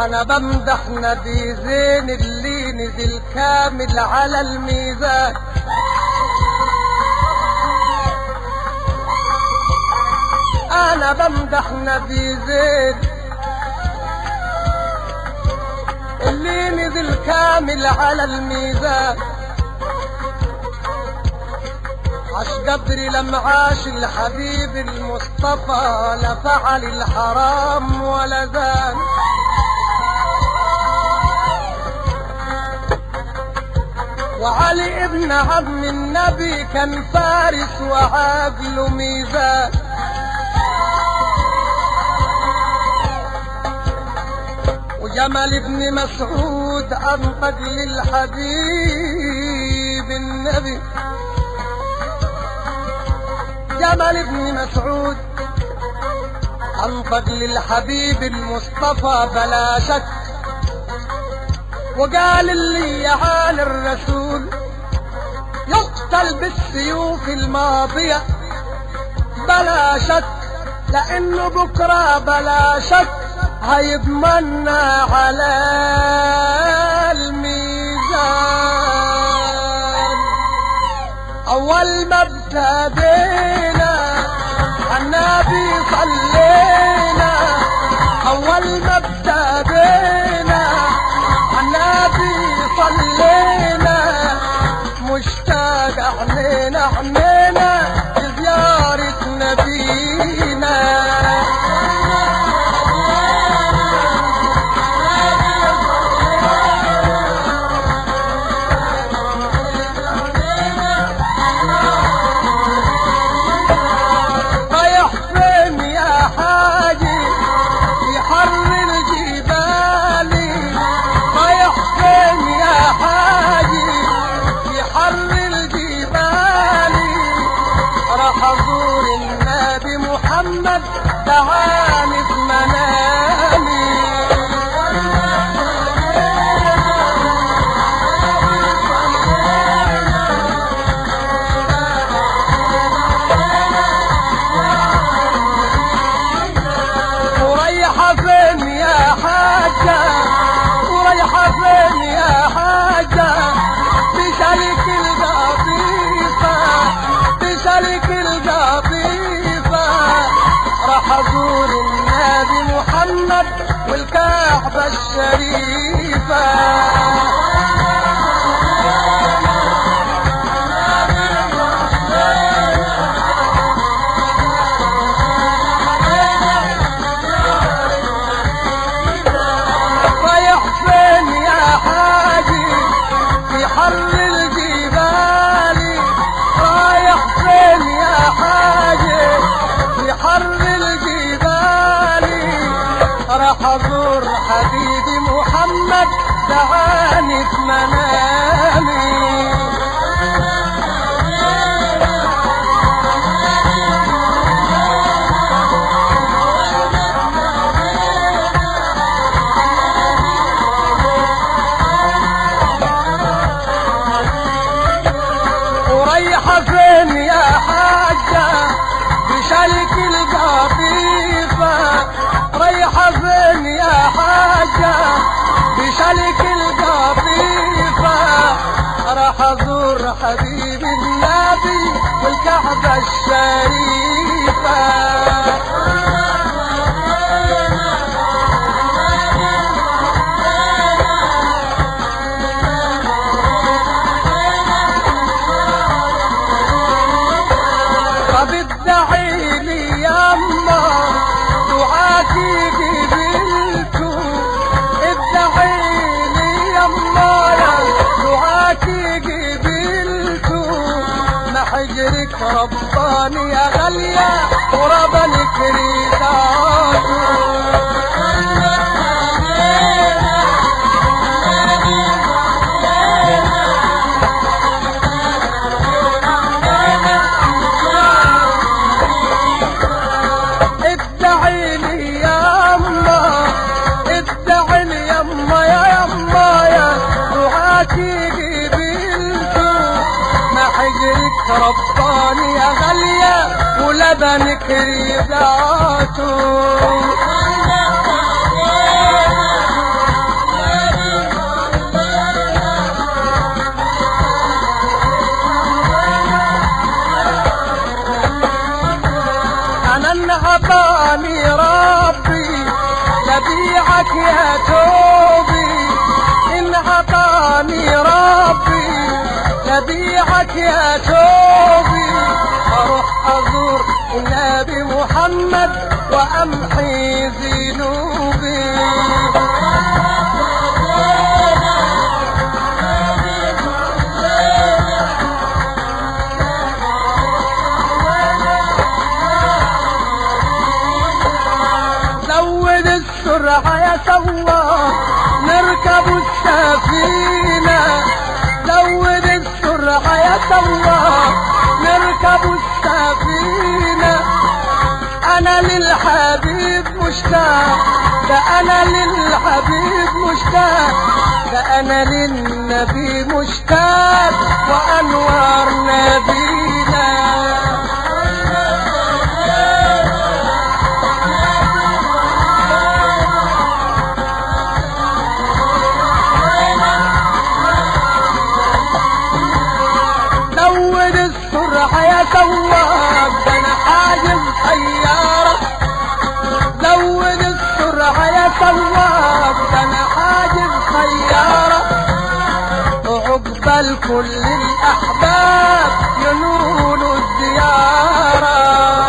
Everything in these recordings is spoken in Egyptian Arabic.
انا بمدح نبي زين اللي نزل كامل على الميزان انا بمدح نبي زين اللي نزل كامل على الميزان عاش قدري لما عاش الحبيب المصطفى لا فعل الحرام ولا زان وعلي ابن عم النبي كان فارس وعاقله ميزان وجمل ابن مسعود انطق للحبيب النبي جمل ابن مسعود انطق للحبيب المصطفى بلا شك وقال اللي يعال الرسول يقتل بالسيوف الماضية بلا شك لانه بكرة بلا شك هيضمنا على الميزان اول ما ابتدينا النبي صلينا اول ما ابتدينا النبي صلينا مشتاق عنينا عنينا لزيارة نبينا رايح فين يا حاجي في حر الجبال رايح فين يا حاجي في حر الجبال راح ازور النبي محمد دعاني في منامي وريحة فين يا حاجة وريحة فين يا حاجة بشالك القطيفة بشالك القطيفة راح ازور النبي محمد والكعبة الشريفة رايح فين يا حاجي في حر الجبال رايح فين يا حاجي في حر الجبال راح ازور حبيبي محمد دعاني في منامي وريحة فين يا حاجة بشالك القطيفة ريحة فين يا حاجة بشالك القطيفة راح ازور حبيبي النبي والكعبة الشريفة طب ادعي لي يما دعاتي قبلته ادعي لي يما دعاتي قبلته ما حجرك رباني يا غالية وربنك ادعي لي يما ادعي لي يما يا يما يا دعاتي قبلته ما حجرك رباني يا غالية ولبنك رضاته عطاني ربي لبيعك يا توبي إن عطاني ربي لبيعك يا توبي أروح أزور النبي محمد وأمحي ذنوبي زود السرعة يا سواق نركب السفينة زود السرعة يا سواق نركب السفينة أنا للحبيب مشتاق ده أنا للحبيب مشتاق ده أنا للنبي مشتاق وأنوار نبينا زود السرعة يا سواق ده انا حاجز سيارة زود السرعة يا سواق ده انا حاجز سيارة عقبال كل الأحباب ينولوا الزيارة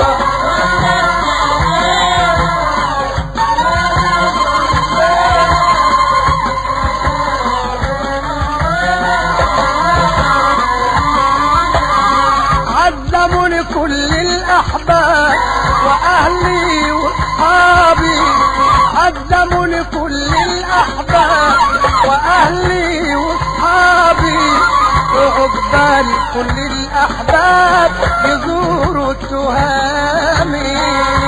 عزموني كل الأحباب وأهلي وأصحابي عزموني كل الأحباب وأهلي وأصحابي وعقبال كل الأحباب يزوروا التهامي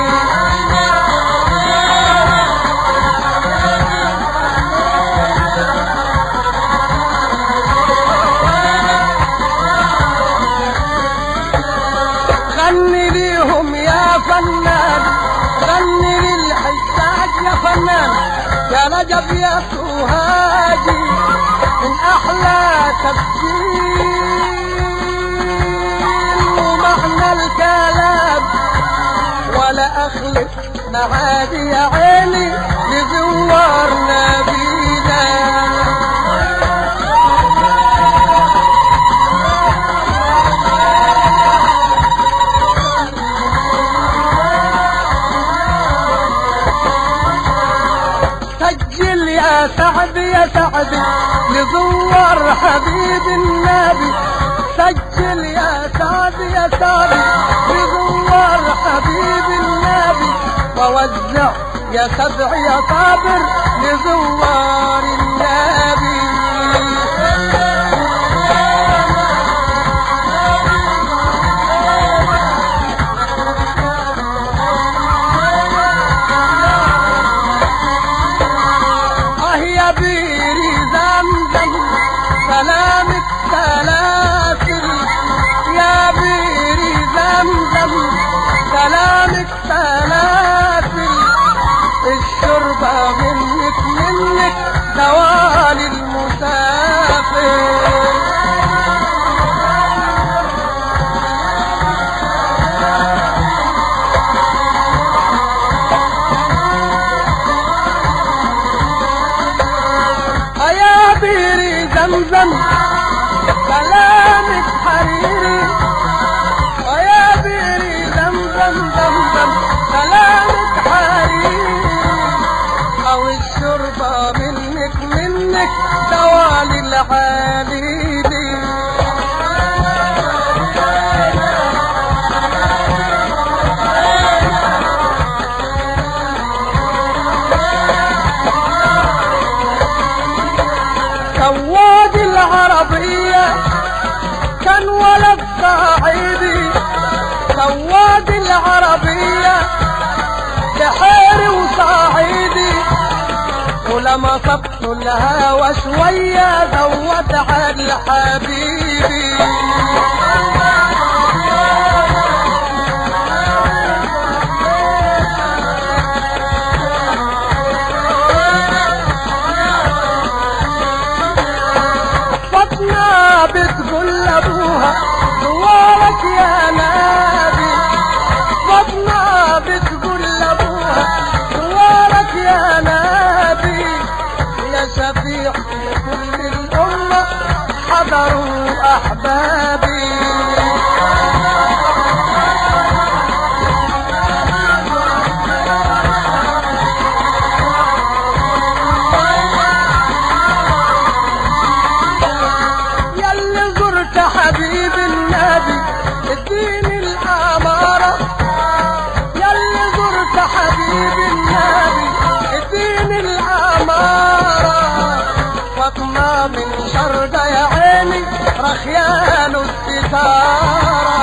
غني ليهم يا فنان غني للحجاج يا فنان يا رجب يا سوهاجي من احلى تفسير ومعنى الكلام ولا اخلف معادي يا عيني لزوار نبينا سجل يا سعد يا سعد لزوار حبيب النبي سجل يا سعد يا سعد لزوار حبيب النبي ووزع يا سبع يا صابر لزوار النبي اه يا بيري زمزم سلامك سلاسل يا بيري زمزم سلامك سلاسل الشربة منك منك دوال المسافر يا بيري زمزم كلامك حريري يا بيري زمزم زمزم كلامك حريري او الشربة منك منك دوالي العاليلي سواد العربية كان ولد صعيدي سواد العربية بحيري وصعيدي ولما صبت الهوى شوية زود على حبيبي فاطمة بتقول لابوها دوارك يا نبي فاطمة بتقول يا نبي يا شفيع لكل الأمة حضروا أحبابي ياللي زرت حبيب النبي اديني الأمارة ياللي زرت حبيب النبي اديني الأمارة فاطمة من شرقة يا عيني رخيان الستارة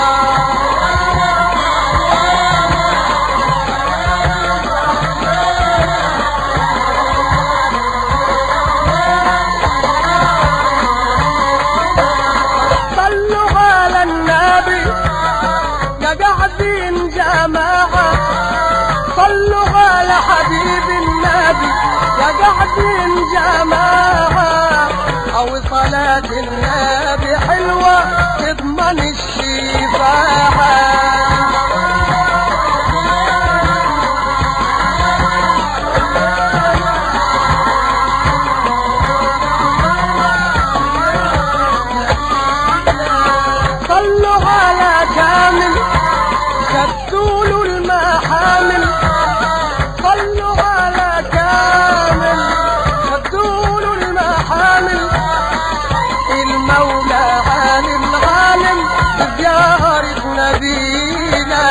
صلوا على النبي يا قاعدين جماعة صلوا على حبيب النبي يا قاعدين جماعة أو صلاة النبي حلوة تضمن الشفاعة صلوا على كامل شدوا له المحامل صلوا على كامل شدوا له المحامل المولى عالم عالم بزيارة نبينا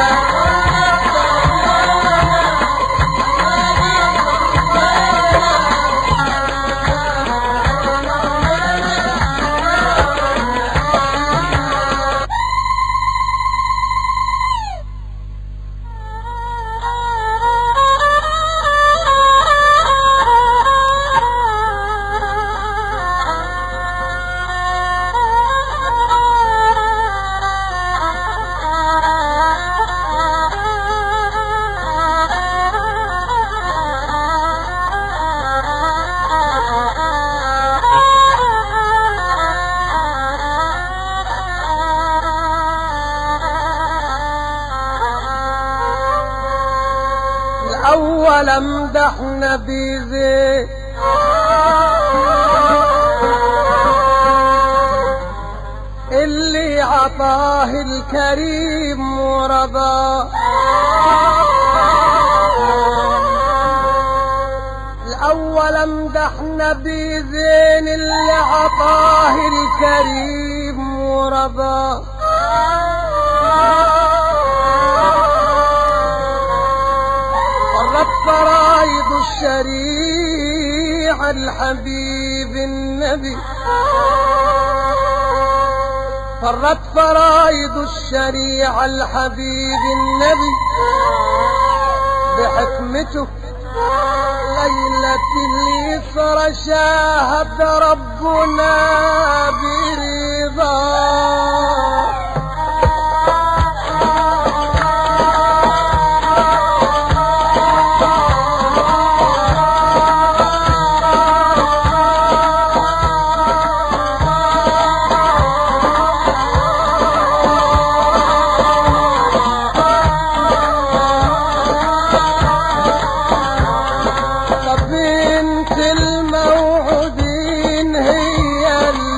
الأول امدح نبي زين اللي عطاه الكريم ورضاه الأول امدح نبي زين اللي عطاه الكريم ورضاه قرت فرايض الشريعة الحبيب النبي فرت فرايض الشريعة الحبيب النبي بحكمته ليلة اليسرى شاهد ربنا برضاه بنت الموعودين هي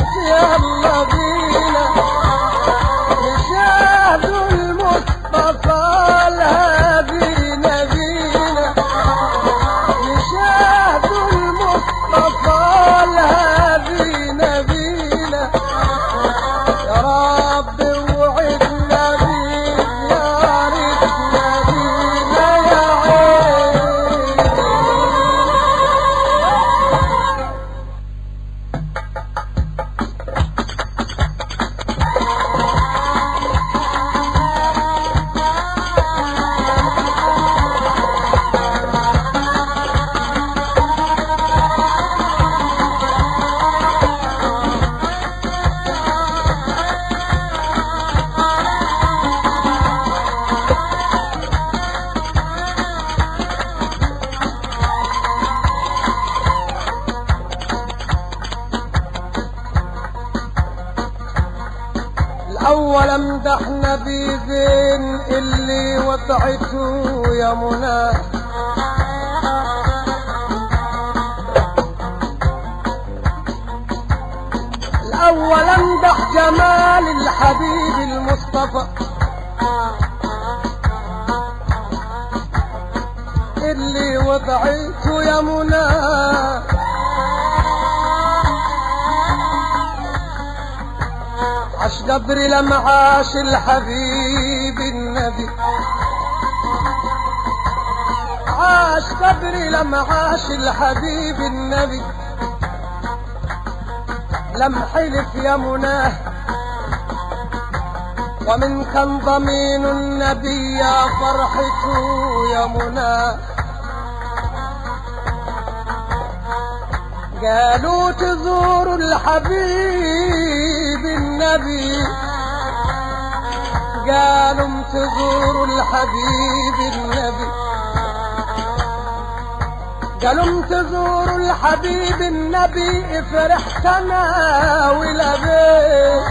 يلا بينا نشاهد المصطفى الهادي نبينا نشاهد المصطفى الهادي نبينا يا رب وعدنا بيك يا ريتنا بينا يا عين الأول امدح نبي زين اللي وضعته يا منى الأول امدح جمال الحبيب المصطفى اللي وضعته يا منى عاش قدري لما عاش الحبيب النبي عاش قدري لما عاش الحبيب النبي لم حلف يا مناه ومن كان ضمين النبي يا فرحته يا مناه قالوا تزوروا الحبيب النبي قالوا تزوروا الحبيب النبي قالوا تزوروا الحبيب النبي فرحتنا ولبيت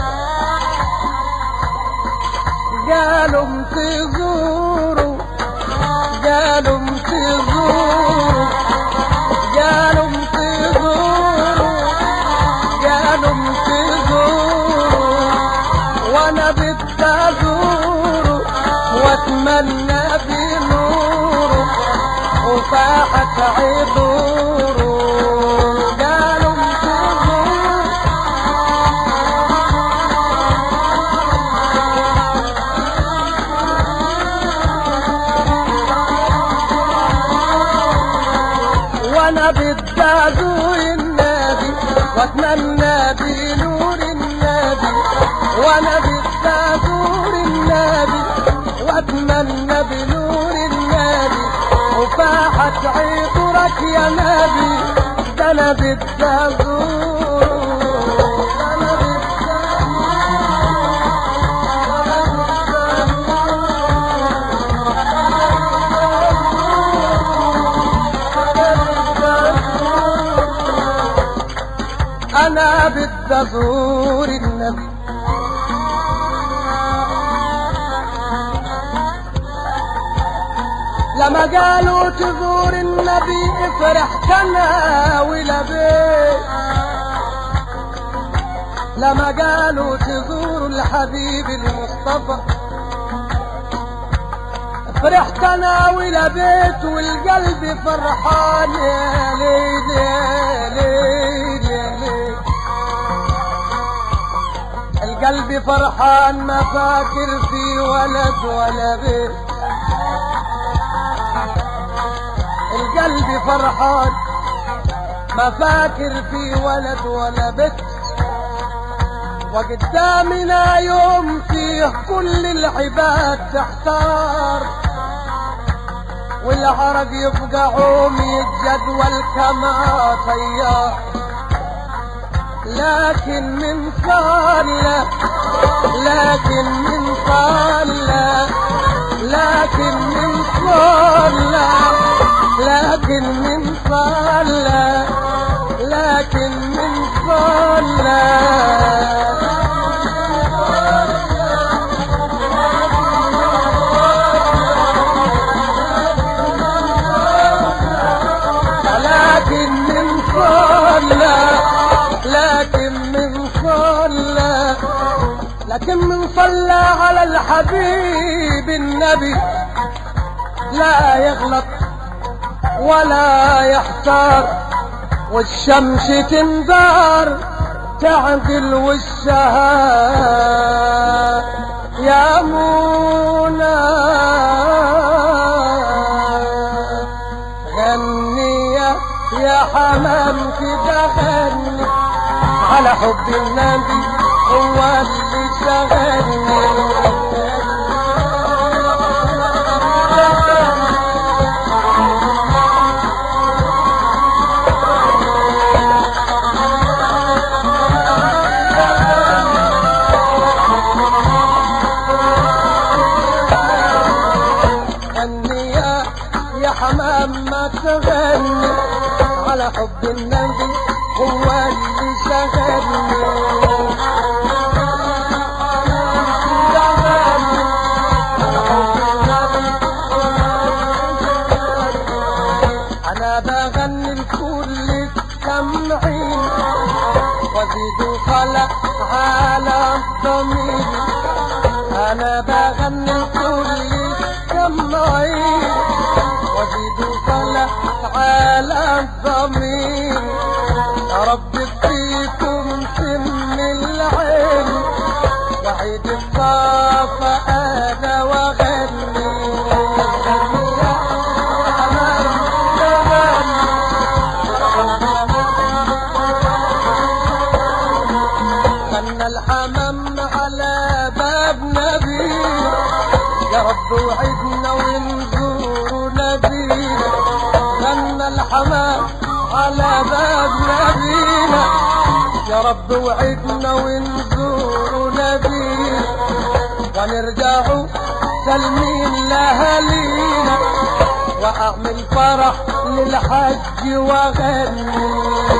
قالوا تزوروا قالوا تزوروا قالوا تزوروا قالوا تزوروا وانا بدي ازوره واتمنى بنوره وفاحت عبوره قالوا تزوروا وانا بدي ازور النبي واتمنى بنور النبي وانا بدي ازور النبي واتمنى بنور النبي وفاحت عطرك يا نبي ده انا بدي ازور ده انا بدي انا بدي ازور النبي لما قالوا تزور النبي فرحتنا ولبيت لما قالوا تزور الحبيب المصطفى فرحتنا ولبيت والقلب فرحان يا ليل يا ليل يا ليل القلب فرحان ما فاكر في ولد ولا بيت القلب فرحان ما فاكر في ولد ولا بيت وقدامنا يوم فيه كل العباد تحتار والعرق يفقعون الجدول كما طيار لكن من صلى لكن من صلى لكن من صلى لكن من صلى لكن من صلى لكن من صلى لكن من صلى لكن من صلى على الحبيب النبي لا يغلط ولا يحتار والشمس تنذار تعدل وشها يا منى غني يا- يا حمام كده غني على حب النبي هو اللي شغلني غني يا يا حمام ما تغني على حب النبي هو اللي شغلني انا بغني لكل السامعين وزيد خلق على الضمير انا بغني لكل السامعين وزيد خلق على الضمير يا رب فيكم سم العين وعيد الصافى انا واغني غنى الحمام على باب نبي يا رب وعدنا ونزور نبي غنى الحمام على باب نبينا يا رب وعدنا ونزور نبي ونرجع سلمين لأهالينا وأعمل فرح للحج وغني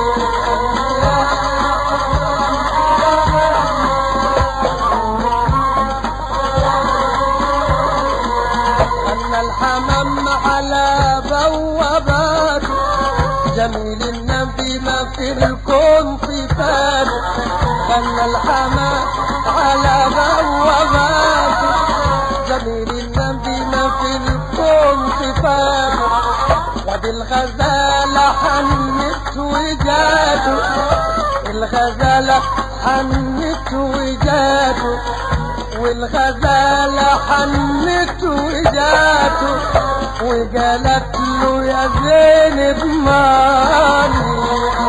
أن الحمام على بوابات جميل النبي ما في الكون صفات أن الحمام على بوابات جميل النبي ما في الكون صفات ودي الغزالة حنت وجاته الغزالة حنت وجاته والغزالة حنت وجاته وقالت له يا زينب ماني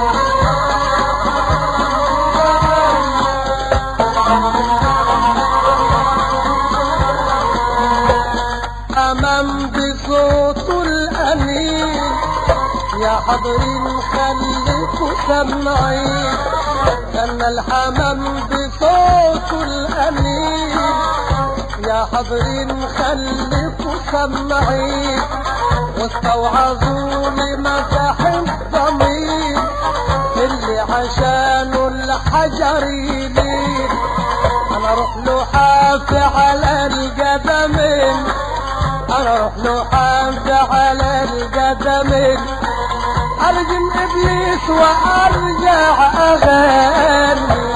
أمام بصوت الأنين يا حضرين خليكوا سمعين كان الحمام بصوت الأنين يا حضرين خليكوا سمعين واستوعظوني مساح الضمير اللي عشانه الحجر يلين انا اروح له حافي على القدمين انا اروح له حافي على القدمين ارجم ابليس وارجع اغني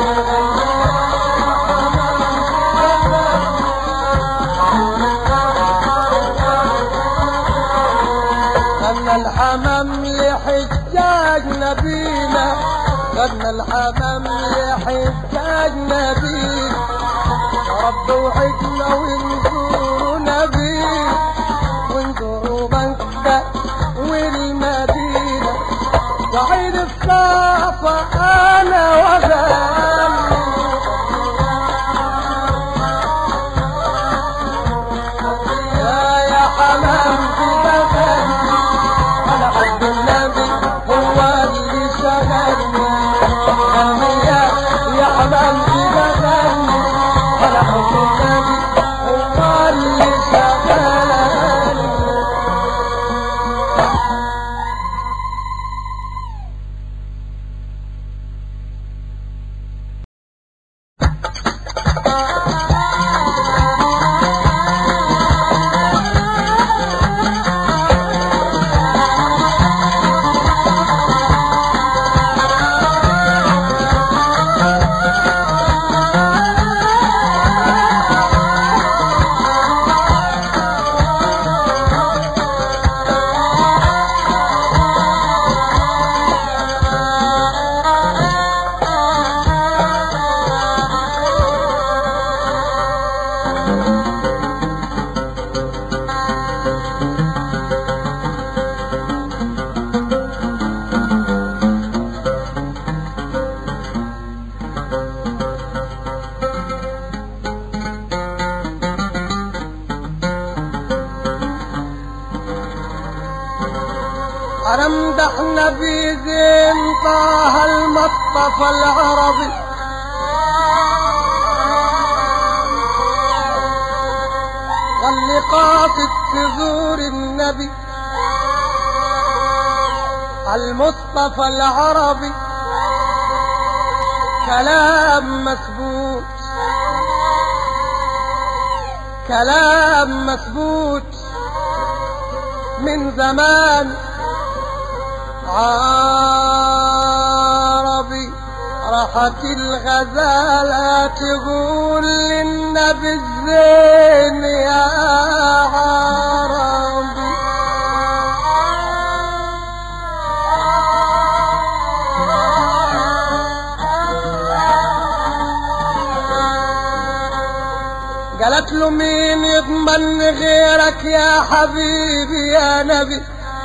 غنى الحمام لحجاج نبينا غنى الحمام لحجاج نبينا يا رب وعدنا ونزور نبي ونزور مكة والمدينة وعيد الصافى أنا وغني يا يا حمام في بغني على حب النبي هو اللي شغلني غني يا يا حمام في بغني على حب النبي هو اللي شغلني انا امدح نبي زين طه المصطفى العربي واللي قاصد تزور النبي المصطفى العربي كلام مثبوت كلام مثبوت من زمان عربي راحت الغزالة تقول للنبي الزين يا عربي قالت له مين يضمن غيرك يا حبيبي يا نبي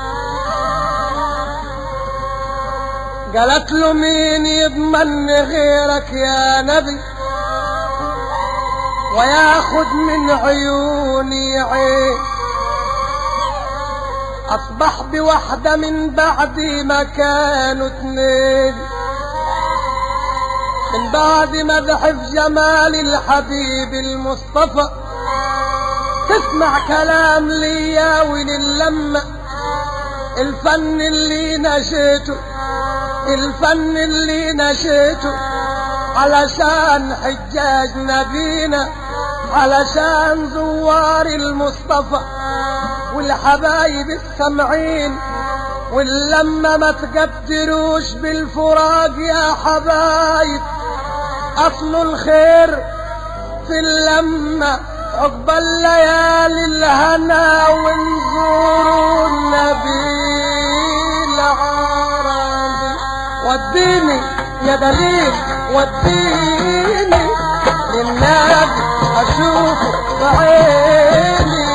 قالت له مين يضمن غيرك يا نبي وياخد من عيوني عين اصبح بوحدة من بعد ما كانوا اتنين من بعد مدح في جمال الحبيب المصطفى تسمع كلام ليا وللمة الفن اللي نشيته الفن اللي نشيته علشان حجاج نبينا علشان زوار المصطفى والحبايب السمعين واللمة ما تقدروش بالفراق يا حبايب أصل الخير في اللمة عقب الليالي الهنا ونزور النبي العربي وديني يا دليل وديني للنبي أشوفه بعيني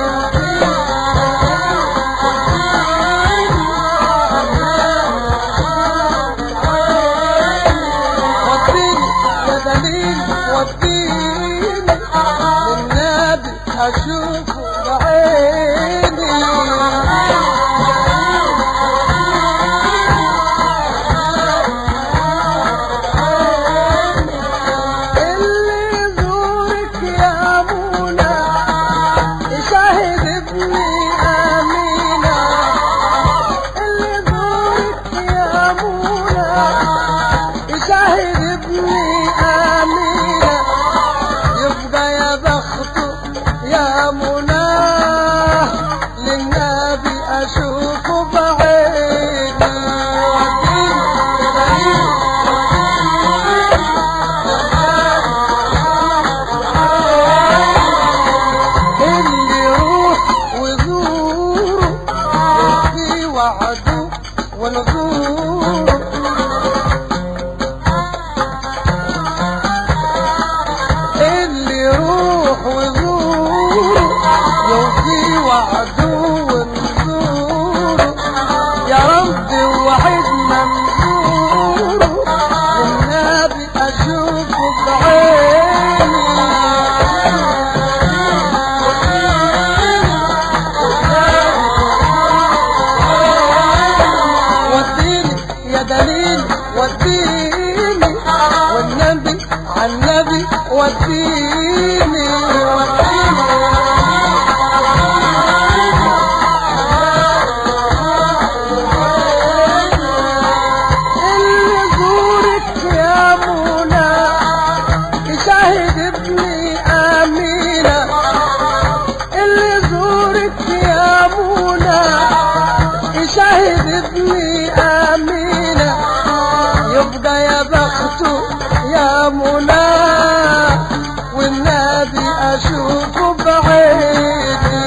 وديني يا دليل وديني للنبي أشوفه بعيني اللي يزورك يا منى يشاهد ابني امينه اللي يزورك يا منى يشاهد ابني امينه يبقى يا بخته يا منى للنبي اشوفه بعيني اللي يروح ويزوره يحكي وعده ونزوره اللي يروح ويزوره يوفي وعده ونزوره يا رب وحيد منزوره النبي اشوفه بعيني وديني يا دليل وديني والنبي عالنبي وديني اللي يزورك يا منى يشاهد ابني امينه اللي يزورك يا منى يشاهد ابني امينه يبقى يا بخته يا منى والنبي اشوفه بعيني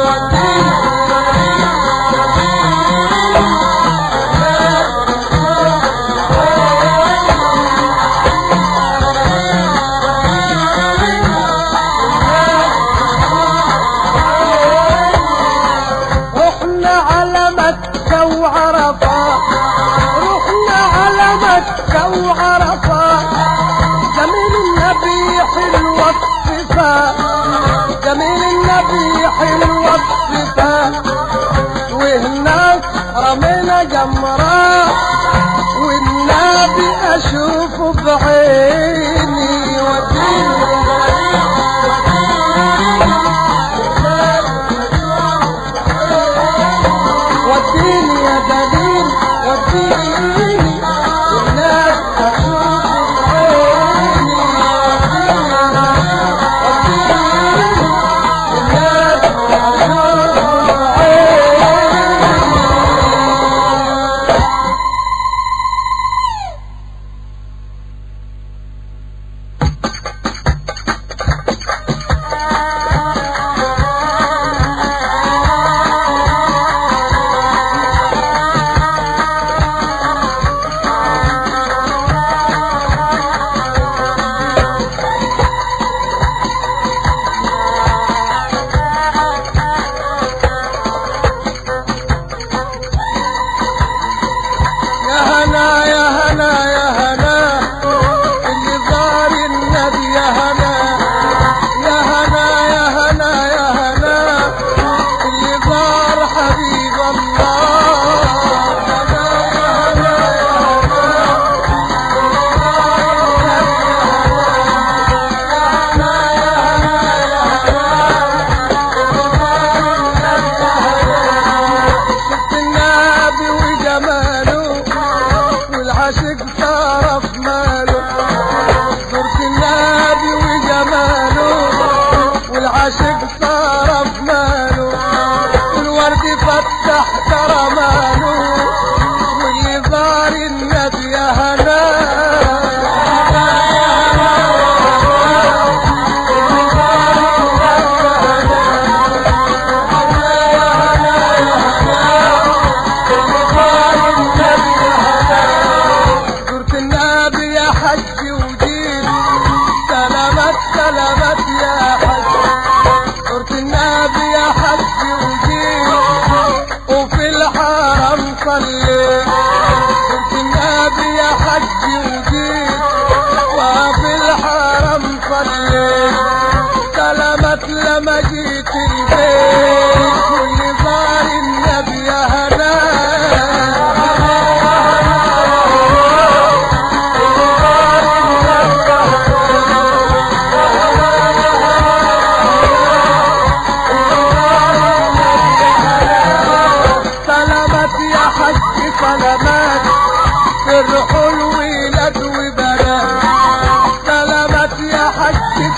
رحنا على مكة وعرفة رحنا على مكة وعرفة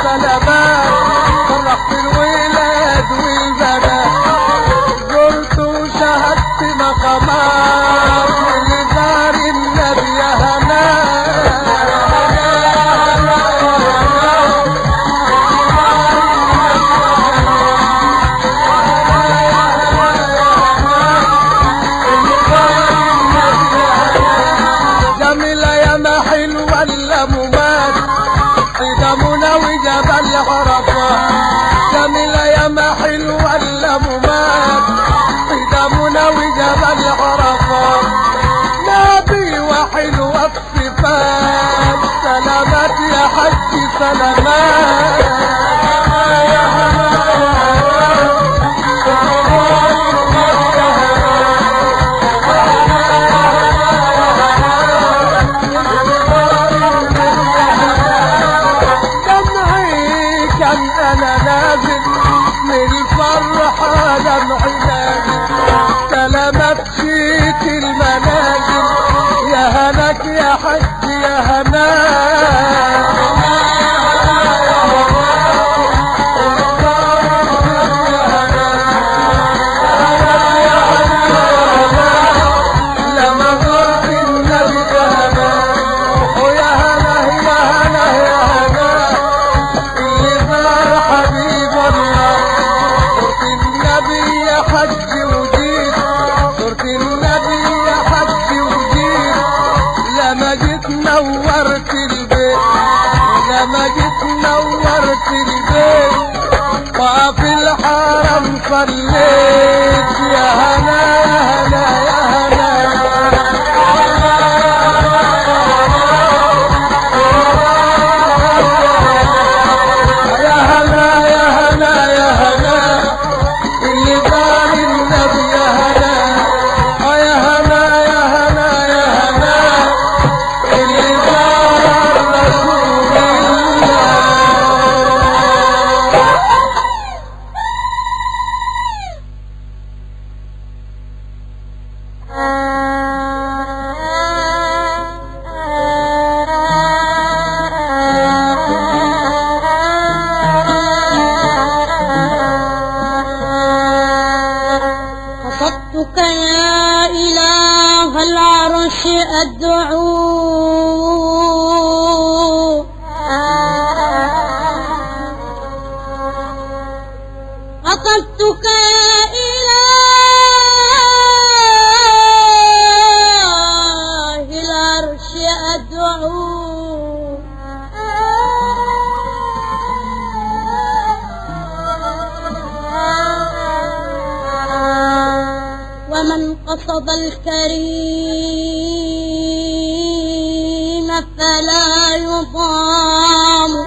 سلامات فرحت الولاد والبنات زرت وشهدت مقامات اللي زار النبي يا جميلة يا ما حلوة اللمومات قدمنا وجبل عرفات جميلة يا ما حلوة اللمومات قدمنا وجبل عرفات نبي وحلوة الصفات سلامات يا حج دمعي كان انا نازل من الفرحة دمعي نازل سلامات شيك المنازل يا هناك يا حج يا هناك لما زرت النبي يا هناك ويا هنا يا هنا يا هنا اللي زار حبيب الله صرت النبي يا حج وجيت صرت النبي يا حج وجيت لما جيت نورت البيت لما جيت نورت البيت وفي الحرم صليت يا هنا يا هنا يا هنا يا هنا يا هنا يا هنا اللي دار النبي يا هنا آه يا هنا يا هنا يا هنا اللي دار رسول الله قصدتك يا إله العرش أدعو قصدتك يا إله العرش أدعو ومن قصد الكريم فلا يضام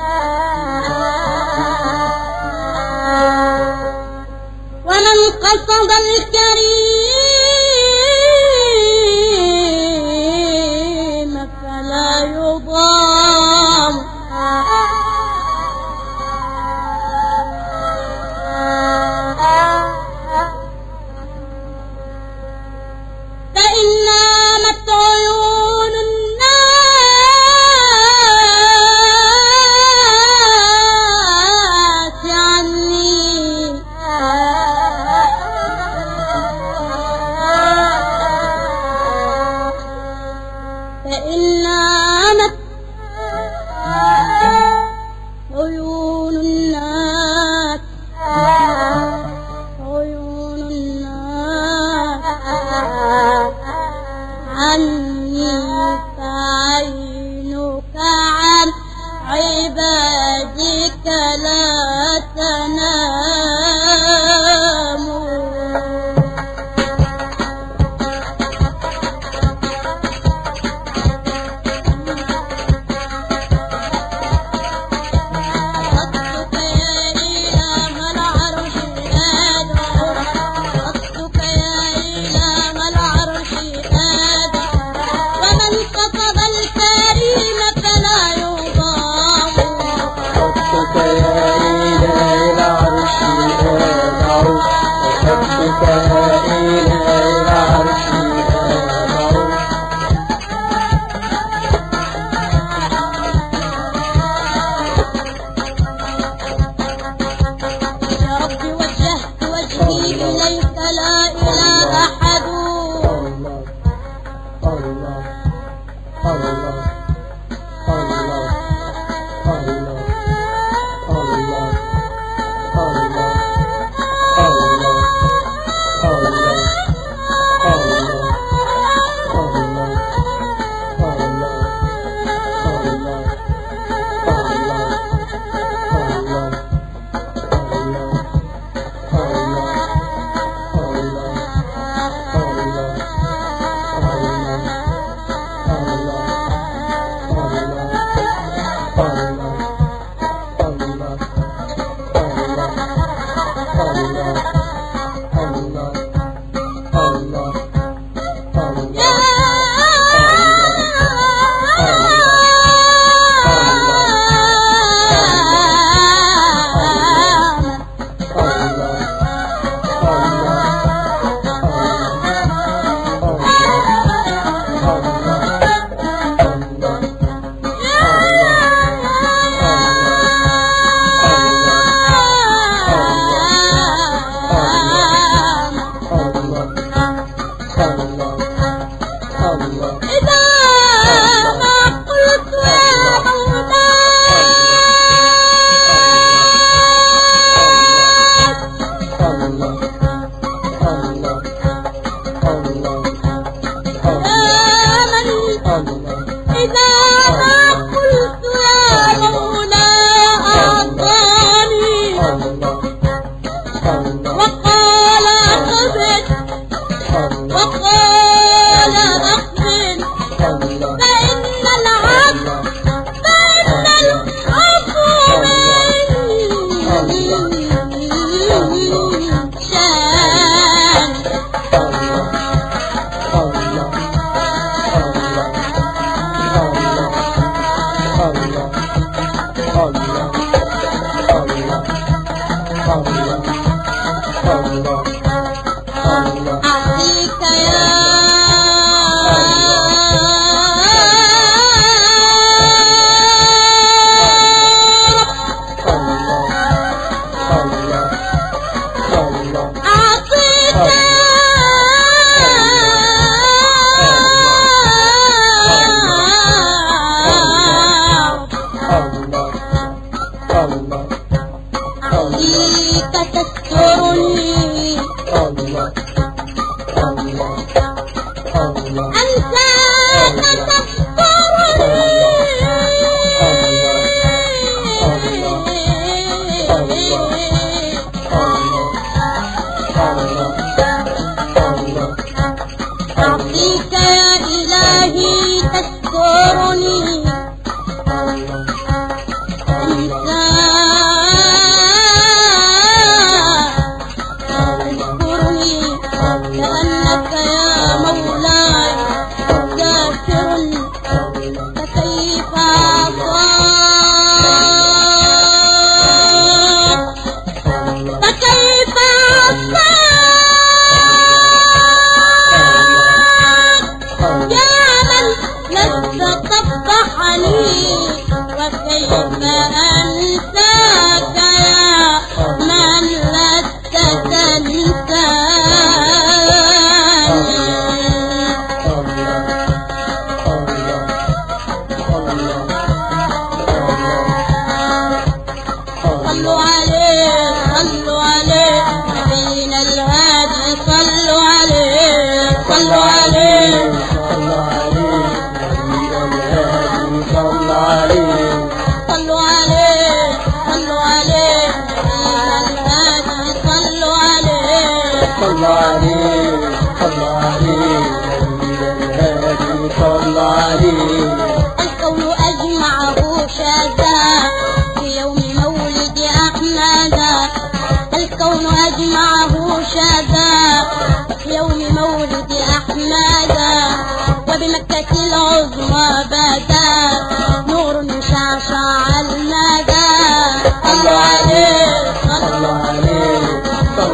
ومن قصد الكريم فلا يضام فإن نامت عيون الناس عني أعطيك يا أعطيك أعطيك تسترني أنت تسترني أعطيك يا إلهي تذكرني أنت تذكرني كأنك يا مولاي ذاكر فكيف أصاب فكيف أصاب يا من لست تفضحني وكيف أنساك يا من لست تنساني صلوا عليه صلوا عليه نبينا الهادي صلوا عليه صلوا عليه صلوا عليه صلوا عليه نبينا الهادي صلوا عليه الكون أجمعه شاذا في يوم مولد أحمد الكون أجمعه شاذا في يوم مولد أحمد وبمكة العظمى بدا نور شعشع المدى صلوا عليه صلوا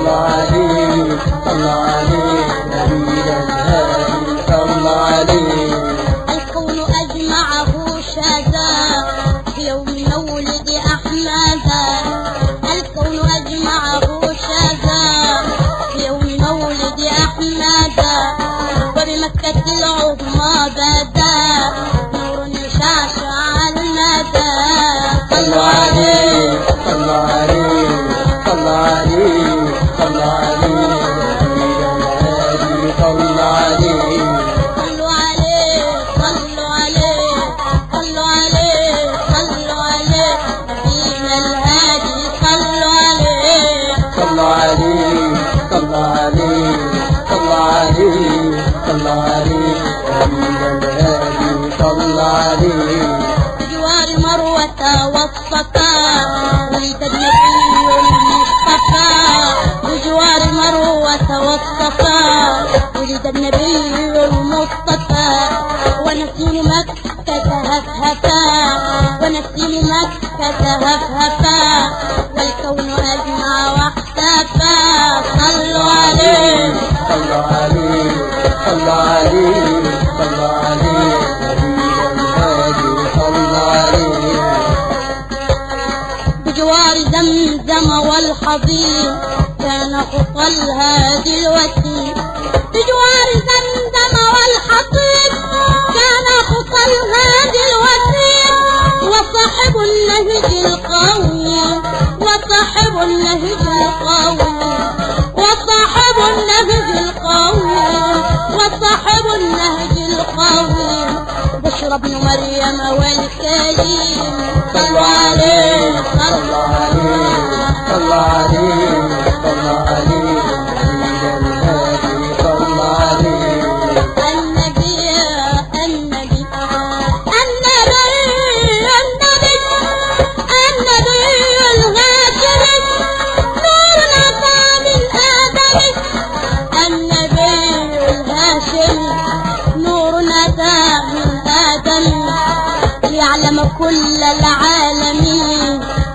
الكون أجمعه شاذا في يوم مولد أحمد الكون أجمعه شاذا في يوم مولد أحمد وبمكة العظمى بدا نور شعشع المدى صلوا عليه صلوا عليه صلوا عليه صلوا عليه صلوا عليه نبينا الهادي صلوا عليه صلى عليه صلى عليه صلى عليه صلى عليه نبينا الهادي صلى عليه بجوار مروة والصفا ولد النبي المصطفى بجوار مروة والصفا ولد النبي المصطفى ونسيم مكة هفهفا ونسيم مكة هفهفا والكون أجمع واحتفى صلوا عليه صلى عليه صلى عليه صلى عليه نبينا الهادي صلى عليه بجوار زمزم والحضيض كان خطى الهادي الوسيم بجوار زمزم والحضيض كان خطى الهادي الوسيم وصاحب النهج القوي وصاحب النهج القوي وصاحب النهج القوي وصاحب النهج القوي بشر ابن مريم والكريم صلوا عليه صلوا صلى عليه صلى عليه نبينا الهادي صلى عليه النبي النبي النبي النبي النبي الهاشمي نور نطى من آدم النبي الهاشمي نور نطى من آدم ليعلم كل العالمين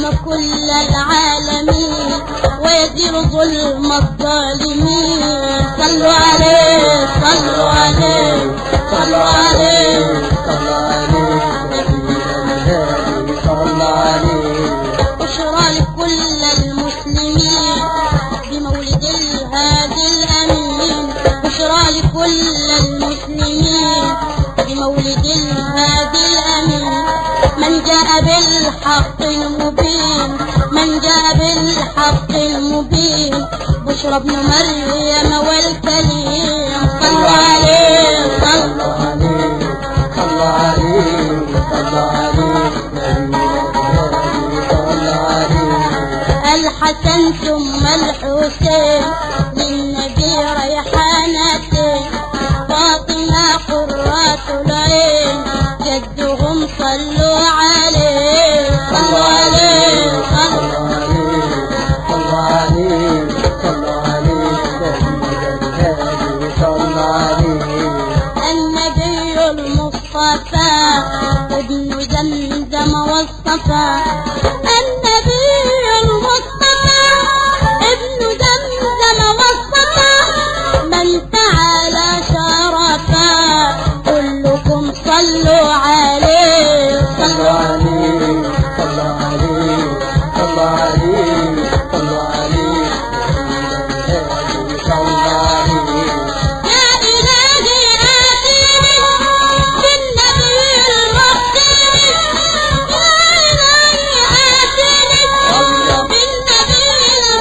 يرحم كل العالمين ويزيل ظلم الظالمين صلوا عليه صلوا عليه صلوا عليه صلى عليه نبينا الهادي صلى عليه بشرى لكل المسلمين بمولد الهادي الأمين بشرى لكل المسلمين بمولد الهادي الأمين من جاء بالحق المبين من جاء بالحق المبين بشرى ابن مريم والكليم صلوا عليه صلوا صلى عليه صلى عليه صلى عليه نبينا الهادي صلى عليه الحسن ثم الحسين للنبي ريحانتين فاطمة قرة العين جدهم صلوا عليه صلوا عليه صلوا صلى عليه صلى عليه نبينا الهادي صلى عليه النبي المصطفى ابن زمزم والصفا النبي المصطفى ابن زمزم والصفا من تعالى شرفا كلكم صلوا عليه صلى صلوا عليه صلى عليه صلى عليه صلى عليه نبينا الهادي صلى عليه يا إلهي آتني بالنبي المختار يا إلهي آتني بالنبي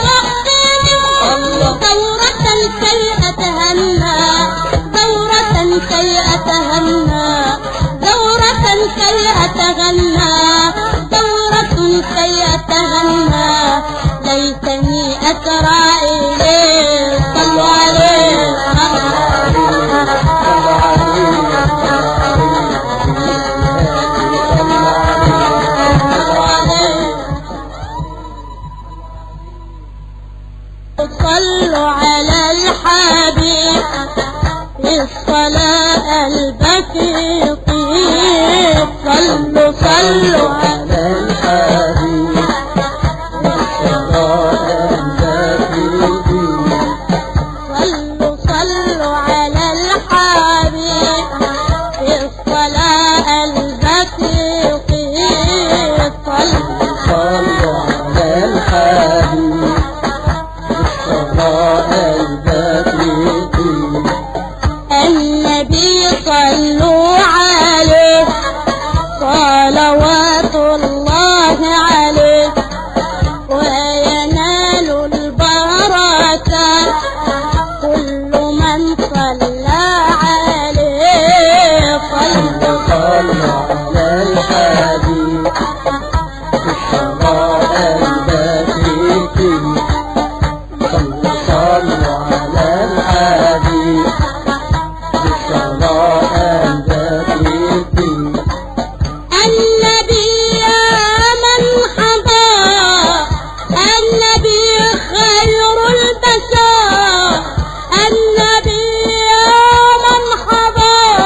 المختار دورة كي أتهنى دورة كي أتهنى دورة كي أتغنى دورة كي أتغنى ليتني أترى إليه صلوا عليه صلى عليه صلى عليه صلوا على الحبيب الصلاة البكي صلوا صلوا على على الحبيب الصلاة البكير صلوا صلوا على الحبيب الصلاة البكي صلوا صلوا على الحبيب الصلاة البكير النبي صلوا عليه صلوات الله عليه وينال البركة كل من صلى عليه صلوا صلوا على الحبيب الصلاة البكير صلوا صلوا على الحبيب الصلاة البكير النبي يا من حضى النبي خير البشر النبي يا من حضى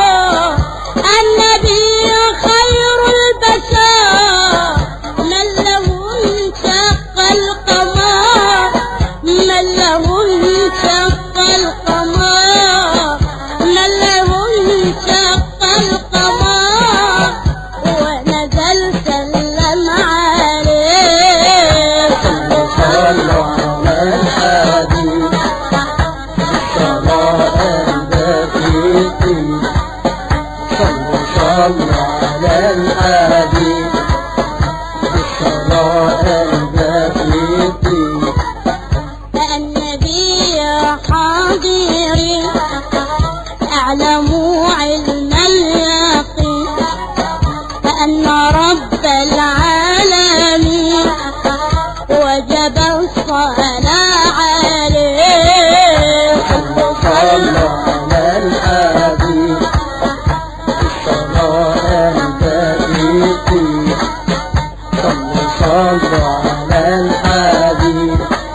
النبي خير البشر من له انشق القمر من له انشق القمر من له انشق القمر ونزل سلم عليه صلوا على الحبيب الصلاة البكير صلوا صلوا على الحبيب الصلاة البكير النبي حاضري اعلموا علم اليقين فأن رب العالمين وجب الصلاة عليه صلوا صلوا على الحبيب الصلاة البكير صلوا صلوا على الحبيب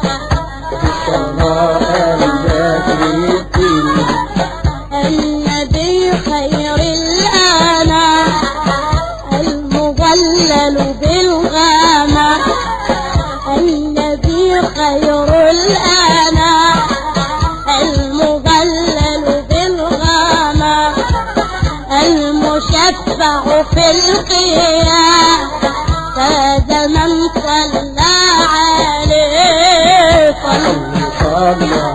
الصلاة البكير النبي خير الأنام المظلل بالغامة يشفع في القيام هذا من صلى عليه صلى صلى